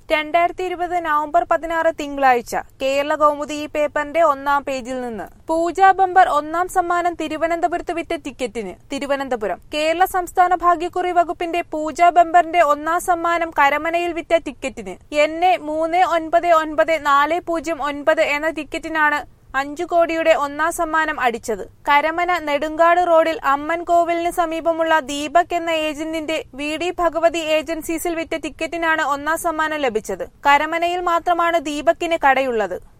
രണ്ടായിരത്തി ഇരുപത് നവംബർ പതിനാറ് തിങ്കളാഴ്ച കേരള കൗമുദി ഈ പേപ്പറിന്റെ ഒന്നാം പേജിൽ നിന്ന് പൂജാ ബമ്പർ ഒന്നാം സമ്മാനം തിരുവനന്തപുരത്ത് വിറ്റ ടിക്കറ്റിന് തിരുവനന്തപുരം കേരള സംസ്ഥാന ഭാഗ്യക്കുറി വകുപ്പിന്റെ പൂജാ ബമ്പറിന്റെ ഒന്നാം സമ്മാനം കരമനയിൽ വിറ്റ ടിക്കറ്റിന് എന്നെ മൂന്ന് ഒൻപത് ഒൻപത് നാല് പൂജ്യം ഒൻപത് എന്ന ടിക്കറ്റിനാണ് അഞ്ചു കോടിയുടെ ഒന്നാം സമ്മാനം അടിച്ചത് കരമന നെടുങ്കാട് റോഡിൽ അമ്മൻ കോവിലിന് സമീപമുള്ള ദീപക് എന്ന ഏജന്റിന്റെ വി ഡി ഭഗവതി ഏജൻസീസിൽ വിറ്റ ടിക്കറ്റിനാണ് ഒന്നാം സമ്മാനം ലഭിച്ചത് കരമനയിൽ മാത്രമാണ് ദീപക്കിന് കടയുള്ളത്